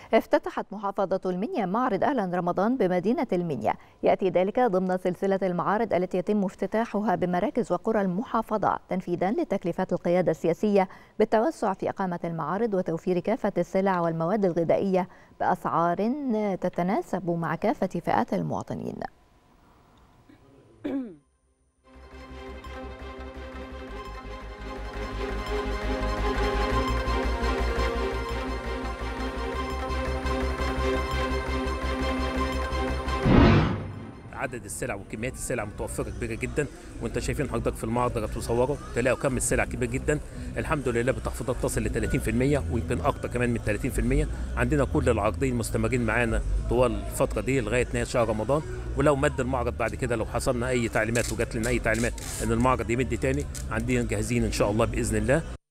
افتتحت محافظة المنيا معرض أهلا رمضان بمدينة المنيا يأتي ذلك ضمن سلسلة المعارض التي يتم افتتاحها بمراكز وقرى المحافظة تنفيذا لتكليفات القيادة السياسية بالتوسع في إقامة المعارض وتوفير كافة السلع والمواد الغذائية بأسعار تتناسب مع كافة فئات المواطنين عدد السلع وكميات السلع متوفره كبيره جدا وانت شايفين حضرتك في المعرض اللي تصوروا تلاقوا كم السلع كبير جدا الحمد لله بتخفيضات تصل ل 30% ويمكن اكتر كمان من 30% عندنا كل العارضين مستمرين معانا طوال الفتره دي لغايه نهايه شهر رمضان ولو مد المعرض بعد كده لو حصلنا اي تعليمات وجات لنا اي تعليمات ان المعرض يمد تاني عندنا جاهزين ان شاء الله باذن الله